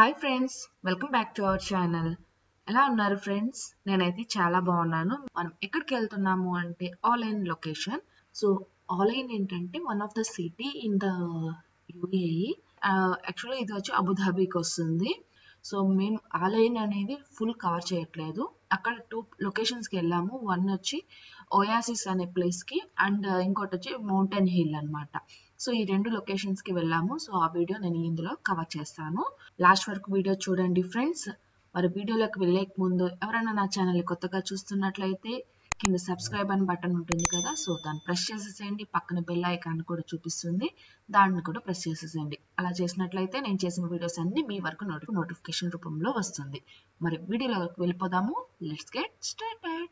hi friends welcome back to our channel ఎలా ఉన్నారు friends నేనైతే చాలా బాగున్నాను మనం ఎక్కడికి వెళ్తున్నాము అంటే Al Ain location so Al Ain ఏంటంటే one of the city in the UAE actually ఇది వచ్చి అబుదాబీకి వస్తుంది సో మేము ఆలైన్ అనేది ఫుల్ కవర్ చేయట్లేదు అక్కడ టూ లొకేషన్స్కి వెళ్ళాము వన్ వచ్చి ఓయాసిస్ అనే ప్లేస్కి అండ్ ఇంకోటి వచ్చి మౌంటైన్ హిల్ అన్నమాట సో ఈ రెండు లొకేషన్స్కి వెళ్ళాము సో ఆ వీడియో నేను ఇందులో కవర్ చేస్తాను లాస్ట్ వరకు వీడియో చూడండి ఫ్రెండ్స్ మరి వీడియోలోకి వెళ్ళేక ముందు ఎవరైనా నా ఛానల్ కొత్తగా చూస్తున్నట్లయితే కింద సబ్స్క్రైబ్ అని బటన్ ఉంటుంది కదా సో దాన్ని ప్రెస్ చేసేసేయండి పక్కన బెల్ ఐకాన్ కూడా చూపిస్తుంది దాన్ని కూడా ప్రెస్ చేసేసేయండి అలా చేసినట్లయితే నేను చేసిన వీడియోస్ అన్ని మీ వరకు నోటి నోటిఫికేషన్ రూపంలో వస్తుంది మరి వీడియోలోకి వెళ్ళిపోదాము లెట్స్ గెట్ స్టార్టెడ్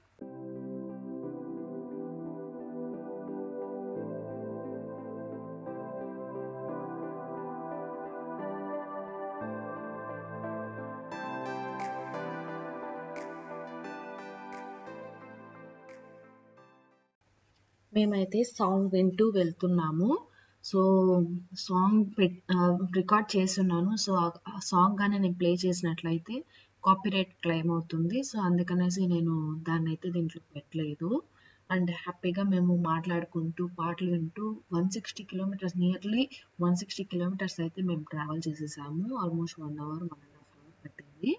మేమైతే సాంగ్ వింటూ వెళ్తున్నాము సో సాంగ్ పెట్ రికార్డ్ చేస్తున్నాను సో ఆ సాంగ్ కానీ నేను ప్లే చేసినట్లయితే కాపీరైట్ క్లెయిమ్ అవుతుంది సో అందుకనేసి నేను దాన్ని అయితే దీంట్లో పెట్టలేదు అండ్ హ్యాపీగా మేము మాట్లాడుకుంటూ పాటలు వింటూ one sixty kilometres nearly one sixty kilometres అయితే మేము ట్రావెల్ చేసేసాము almost one hour one and half hour పట్టింది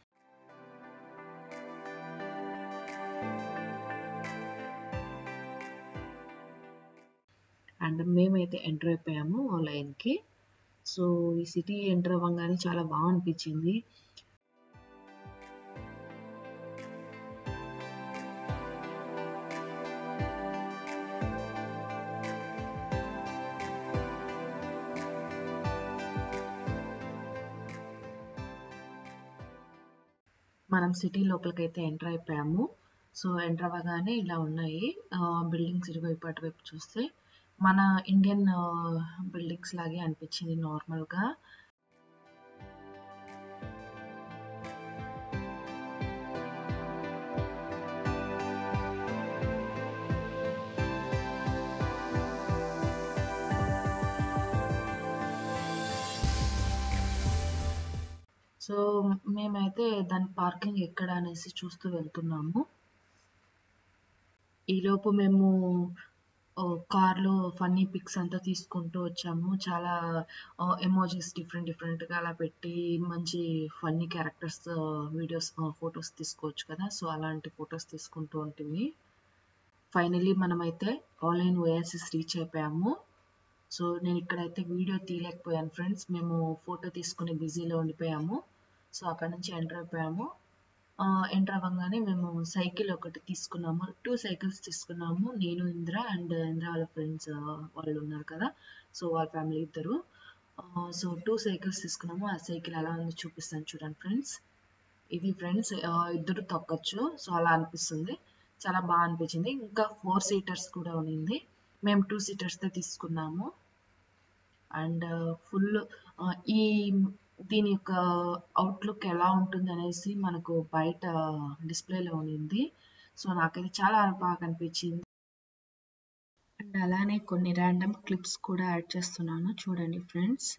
అండ్ మేమైతే ఎంటర్ అయిపోయాము లైన్కి సో ఈ సిటీ ఎంటర్ అవ్వగానే చాలా బాగా అనిపించింది మనం సిటీ లోపలికి అయితే ఎంటర్ అయిపోయాము సో ఎంటర్ అవ్వగానే ఇలా ఉన్నాయి బిల్డింగ్స్ ఇటువైపు అటువైపు చూస్తే మన ఇండియన్ బిల్డింగ్స్ లాగే అనిపించింది నార్మల్గా సో మేమైతే దాని పార్కింగ్ ఎక్కడ అనేసి చూస్తూ వెళ్తున్నాము ఈలోపు మేము కార్లో ఫన్నీ పిక్స్ అంతా తీసుకుంటూ వచ్చాము చాలా ఎమోజీస్ డిఫరెంట్ డిఫరెంట్గా అలా పెట్టి మంచి ఫన్నీ క్యారెక్టర్స్ వీడియోస్ ఫొటోస్ తీసుకోవచ్చు కదా సో అలాంటి ఫొటోస్ తీసుకుంటూ ఉంటుంది ఫైనలీ మనమైతే ఆన్లైన్ ఓఎస్ఎస్ రీచ్ అయిపోయాము సో నేను ఇక్కడైతే వీడియో తీయలేకపోయాను ఫ్రెండ్స్ మేము ఫోటో తీసుకుని బిజీలో ఉండిపోయాము సో అక్కడ నుంచి ఎంటర్ అయిపోయాము ఎంటర్ అవ్వగానే మేము సైకిల్ ఒకటి తీసుకున్నాము టూ సైకిల్స్ తీసుకున్నాము నేను ఇంద్ర అండ్ ఇంద్ర వాళ్ళ ఫ్రెండ్స్ వాళ్ళు ఉన్నారు కదా సో వాళ్ళ ఫ్యామిలీ ఇద్దరు సో టూ సైకిల్స్ తీసుకున్నాము ఆ సైకిల్ ఎలా ఉందో చూపిస్తాను చూడండి ఫ్రెండ్స్ ఇది ఫ్రెండ్స్ ఇద్దరు తొక్కచ్చు సో అలా అనిపిస్తుంది చాలా బాగా అనిపించింది ఇంకా ఫోర్ సీటర్స్ కూడా ఉన్నింది మేము టూ సీటర్స్తో తీసుకున్నాము అండ్ ఫుల్ ఈ దీని యొక్క అవుట్లుక్ ఎలా ఉంటుంది అనేసి మనకు బయట డిస్ప్లేలో ఉన్నింది సో నాకైతే చాలా బాగా అనిపించింది అండ్ అలానే కొన్ని ర్యాండమ్ క్లిప్స్ కూడా యాడ్ చేస్తున్నాను చూడండి ఫ్రెండ్స్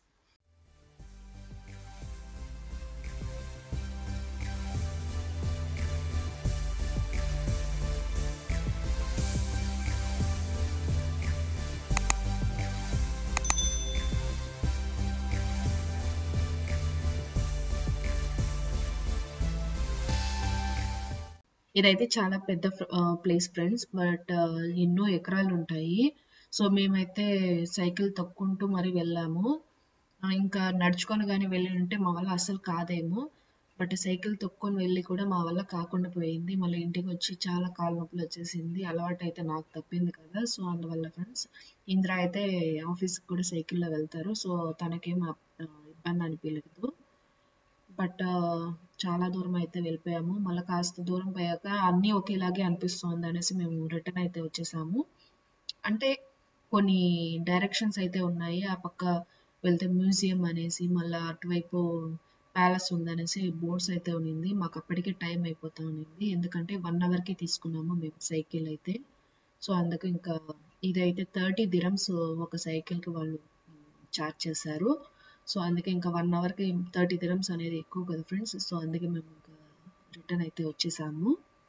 ఇదైతే చాలా పెద్ద ప్లేస్ ఫ్రెండ్స్ బట్ ఎన్నో ఎకరాలు ఉంటాయి సో మేమైతే సైకిల్ తొక్కుంటూ మరి వెళ్ళాము ఇంకా నడుచుకొని కానీ వెళ్ళి ఉంటే మా వల్ల అసలు కాదేమో బట్ సైకిల్ తొక్కొని వెళ్ళి కూడా మా వల్ల కాకుండా పోయింది మళ్ళీ ఇంటికి వచ్చి చాలా కాలు నొప్పులు వచ్చేసింది అలవాటు అయితే నాకు తప్పింది కదా సో అందువల్ల ఫ్రెండ్స్ ఇంద్ర అయితే ఆఫీస్కి కూడా సైకిల్లో వెళ్తారు సో తనకేం ఇబ్బంది అనిపించలేదు బట్ చాలా దూరం అయితే వెళ్ళిపోయాము మళ్ళీ కాస్త దూరం పోయాక అన్నీ ఒకేలాగే అనిపిస్తుంది అనేసి మేము రిటర్న్ అయితే వచ్చేసాము అంటే కొన్ని డైరెక్షన్స్ అయితే ఉన్నాయి ఆ పక్క వెళ్తే మ్యూజియం అనేసి మళ్ళీ అటువైపు ప్యాలెస్ ఉందనేసి బోర్డ్స్ అయితే ఉన్నింది మాకు అప్పటికే టైం అయిపోతా ఉన్నింది ఎందుకంటే వన్ అవర్కి తీసుకున్నాము మేము సైకిల్ అయితే సో అందుకు ఇంకా ఇదైతే థర్టీ దిరమ్స్ ఒక సైకిల్కి వాళ్ళు చార్జ్ చేశారు సో అందుకే ఇంకా వన్ అవర్కి థర్టీ దిరమ్స్ అనేది ఎక్కువ కదా ఫ్రెండ్స్ సో అందుకే మేము ఇంకా రిటర్న్ అయితే వచ్చేసాము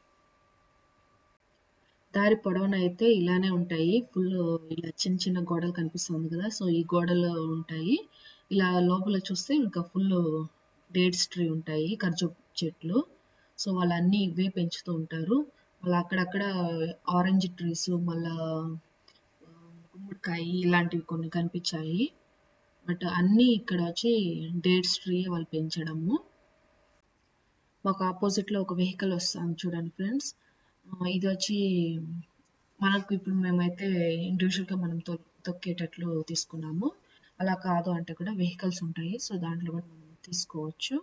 దారి పొడవున అయితే ఇలానే ఉంటాయి ఫుల్ ఇలా చిన్న చిన్న గోడలు కనిపిస్తుంది కదా సో ఈ గోడలు ఉంటాయి ఇలా లోపల చూస్తే ఇంకా ఫుల్ డేట్స్ ట్రీ ఉంటాయి ఖర్జూ చెట్లు సో వాళ్ళు అన్నీ ఇవే పెంచుతూ ఉంటారు మళ్ళీ అక్కడక్కడ ఆరెంజ్ ట్రీస్ మళ్ళా గుమ్మడికాయ ఇలాంటివి కొన్ని కనిపించాయి బట్ అన్నీ ఇక్కడ వచ్చి డేట్స్ ట్రీ వాళ్ళు పెంచడము మాకు ఆపోజిట్లో ఒక వెహికల్ వస్తుంది చూడండి ఫ్రెండ్స్ ఇది వచ్చి మనకు ఇప్పుడు మేమైతే ఇండివిజువల్గా మనం తొ తొక్కేటట్లు తీసుకున్నాము అలా కాదు అంటే కూడా వెహికల్స్ ఉంటాయి సో దాంట్లో కూడా మనం తీసుకోవచ్చు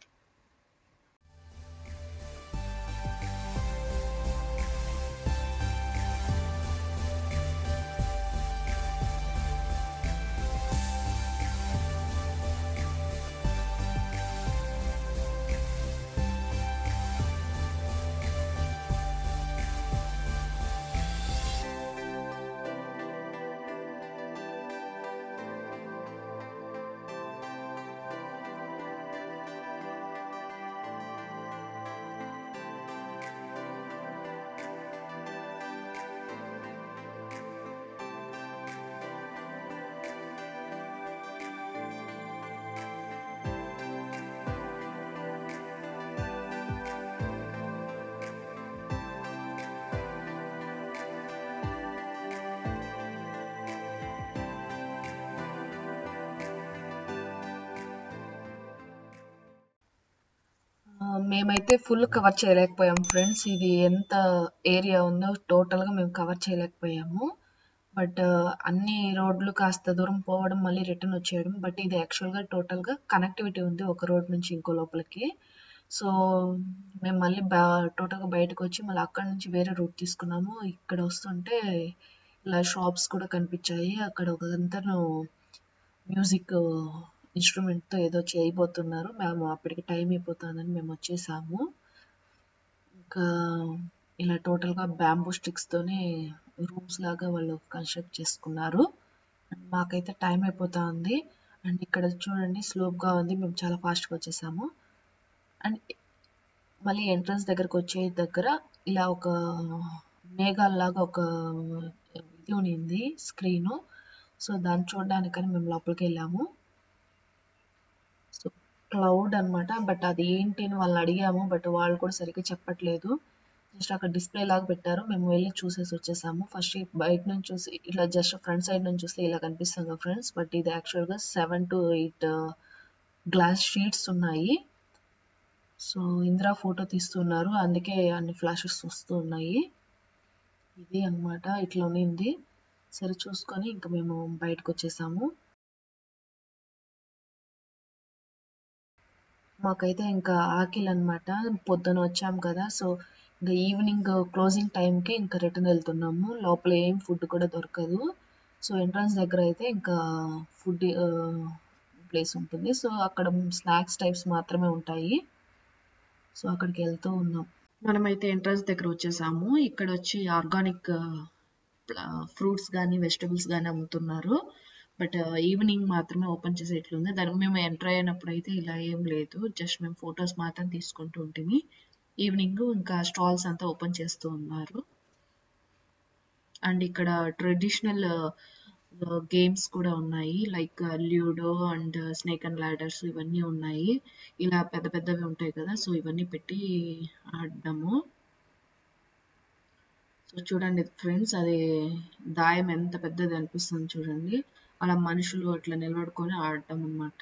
మేమైతే ఫుల్ కవర్ చేయలేకపోయాం ఫ్రెండ్స్ ఇది ఎంత ఏరియా ఉందో టోటల్గా మేము కవర్ చేయలేకపోయాము బట్ అన్ని రోడ్లు కాస్త దూరం పోవడం మళ్ళీ రిటర్న్ వచ్చేయడం బట్ ఇది యాక్చువల్గా టోటల్గా కనెక్టివిటీ ఉంది ఒక రోడ్ నుంచి ఇంకో లోపలికి సో మేము మళ్ళీ బా టోటల్గా బయటకు వచ్చి మళ్ళీ అక్కడ నుంచి వేరే రూట్ తీసుకున్నాము ఇక్కడ వస్తుంటే ఇలా షాప్స్ కూడా కనిపించాయి అక్కడ ఒక అతను మ్యూజిక్ ఇన్స్ట్రుమెంట్తో ఏదో చేయబోతున్నారు మేము అప్పటికి టైం అయిపోతుందని మేము వచ్చేసాము ఇంకా ఇలా టోటల్గా బ్యాంబూ స్టిక్స్తోనే రూమ్స్ లాగా వాళ్ళు కన్స్ట్రక్ట్ చేసుకున్నారు అండ్ మాకైతే టైం అయిపోతా ఉంది అండ్ ఇక్కడ చూడండి స్లోప్గా ఉంది మేము చాలా ఫాస్ట్గా వచ్చేసాము అండ్ మళ్ళీ ఎంట్రన్స్ దగ్గరకు వచ్చే దగ్గర ఇలా ఒక మేఘాల్లాగా ఒక ఇది ఉన్నింది స్క్రీను సో దాన్ని చూడడానికని మేము లోపలికి వెళ్ళాము సో క్లౌడ్ అనమాట బట్ అది ఏంటి అని వాళ్ళని అడిగాము బట్ వాళ్ళు కూడా సరిగ్గా చెప్పట్లేదు జస్ట్ అక్కడ డిస్ప్లే లాగా పెట్టారు మేము వెళ్ళి చూసేసి వచ్చేసాము ఫస్ట్ బయట నుంచి చూసి ఇట్లా జస్ట్ ఫ్రంట్ సైడ్ నుంచి చూస్తే ఇలా కనిపిస్తుంది కదా ఫ్రెండ్స్ బట్ ఇది యాక్చువల్గా seven to eight glass sheets ఉన్నాయి సో ఇందిరా ఫోటో తీస్తున్నారు అందుకే అన్ని ఫ్లాషెస్ వస్తూ ఉన్నాయి ఇది అనమాట ఇట్లా ఉన్నింది సరే చూసుకొని ఇంకా మేము బయటకు వచ్చేసాము మాకైతే ఇంకా ఆకిల్ అనమాట పొద్దున వచ్చాము కదా సో ఇంకా ఈవినింగ్ క్లోజింగ్ టైంకి ఇంకా రిటర్న్ వెళ్తున్నాము లోపల ఏం ఫుడ్ కూడా దొరకదు సో ఎంట్రన్స్ దగ్గర అయితే ఇంకా ఫుడ్ ప్లేస్ ఉంటుంది సో అక్కడ స్నాక్స్ టైప్స్ మాత్రమే ఉంటాయి సో అక్కడికి వెళ్తూ ఉన్నాం మనమైతే ఎంట్రన్స్ దగ్గర వచ్చేసాము ఇక్కడ వచ్చి ఆర్గానిక్ ఫ్రూట్స్ కానీ వెజిటబుల్స్ కానీ అమ్ముతున్నారు బట్ ఈవినింగ్ మాత్రమే ఓపెన్ చేసేట్లుంది దానికి మేము ఎంటర్ అయినప్పుడు అయితే ఇలా ఏం లేదు జస్ట్ మేము ఫొటోస్ మాత్రం తీసుకుంటూ ఉంటుంది ఈవినింగ్ ఇంకా స్టాల్స్ అంతా ఓపెన్ చేస్తూ ఉన్నారు అండ్ ఇక్కడ ట్రెడిషనల్ గేమ్స్ కూడా ఉన్నాయి like ludo and snake and ladders ఇవన్నీ ఉన్నాయి ఇలా పెద్ద పెద్దవి ఉంటాయి కదా సో ఇవన్నీ పెట్టి ఆడడము సో చూడండి ఫ్రెండ్స్ అది దాయం ఎంత పెద్దది అనిపిస్తుంది చూడండి అలా మనుషులు అట్లా నిలబడుకొని ఆడటం అనమాట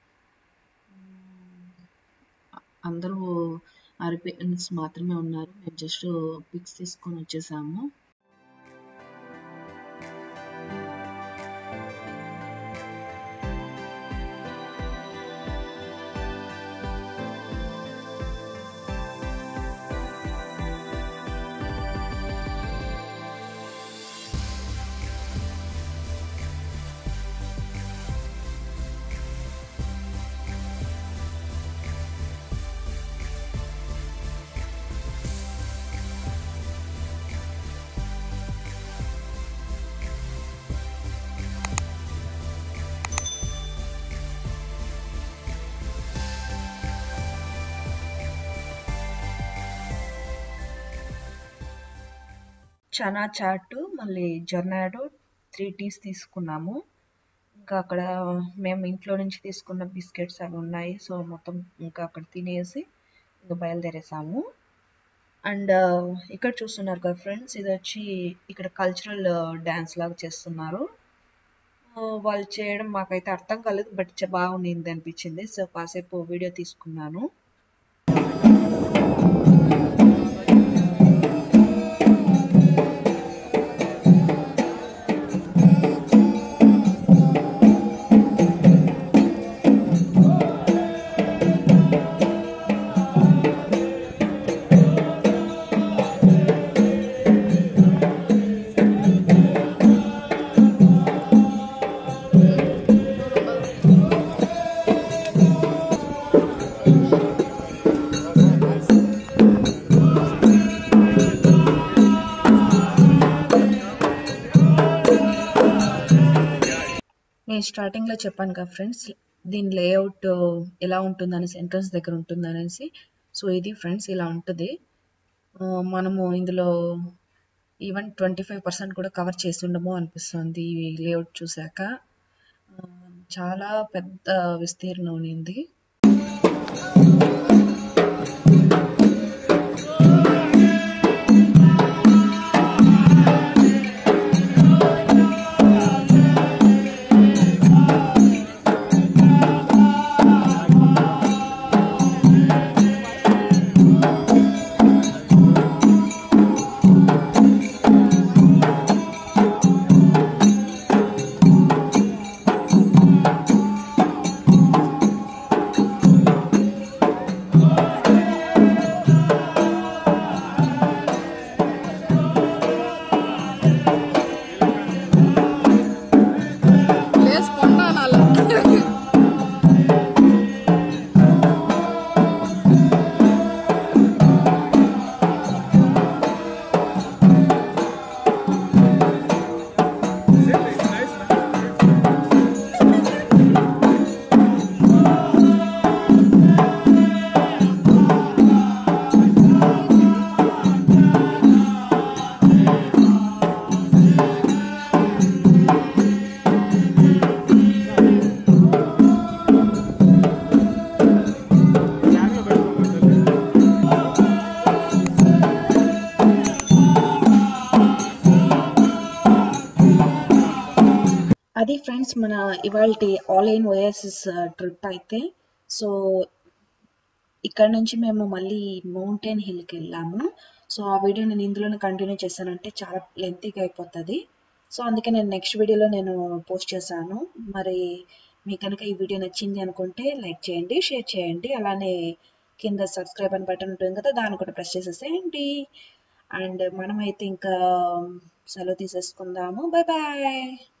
అందరూ అరిపేరెంట్స్ మాత్రమే ఉన్నారు మేము జస్ట్ పిక్స్ తీసుకొని వచ్చేసాము చనా చాట్ మళ్ళీ జొర్నాడో త్రీ టీస్ తీసుకున్నాము ఇంకా అక్కడ మేము ఇంట్లో నుంచి తీసుకున్న బిస్కెట్స్ అవి ఉన్నాయి సో మొత్తం ఇంకా అక్కడ తినేసి ఇంకా బయలుదేరేసాము అండ్ ఇక్కడ చూస్తున్నారు కదా ఫ్రెండ్స్ ఇది వచ్చి ఇక్కడ కల్చరల్ డ్యాన్స్ లాగా చేస్తున్నారు ఆ, వాళ్ళు చేయడం మాకైతే అర్థం కాలేదు బట్ బాగుంది అనిపించింది సో కాసేపు వీడియో తీసుకున్నాను నేను స్టార్టింగ్లో చెప్పాను కదా ఫ్రెండ్స్ దీని లేఅవుట్ ఎలా ఉంటుంది అనేసి ఎంట్రన్స్ దగ్గర ఉంటుంది అనేసి సో ఇది ఫ్రెండ్స్ ఇలా ఉంటుంది ఆ, మనము ఇందులో ఈవెన్ ట్వంటీ ఫైవ్ పర్సెంట్ కూడా కవర్ చేసి ఉండమో అనిపిస్తుంది ఈ లేఅవుట్ చూశాక ఆ, చాలా పెద్ద విస్తీర్ణం ఉంది లేచి కొండానాలి అది ఫ్రెండ్స్ మన ఇవాళ ఆల్ ఇన్ ఓఎస్ఎస్ ట్రిప్ అయితే సో ఇక్కడ నుంచి మేము మళ్ళీ మౌంటైన్ హిల్కి వెళ్ళాము సో ఆ వీడియో నేను ఇందులోనే కంటిన్యూ చేశానంటే చాలా లెంతీగా అయిపోతుంది సో అందుకే నేను నెక్స్ట్ వీడియోలో నేను పోస్ట్ చేశాను మరి మీకు కనుక ఈ వీడియో నచ్చింది అనుకుంటే లైక్ చేయండి షేర్ చేయండి అలానే కింద సబ్స్క్రైబ్ అని బటన్ ఉంటుంది కదా దాన్ని కూడా ప్రెస్ చేసేసేయండి అండ్ మనమైతే ఇంకా సెలవు తీసేసుకుందాము బాయ్ బాయ్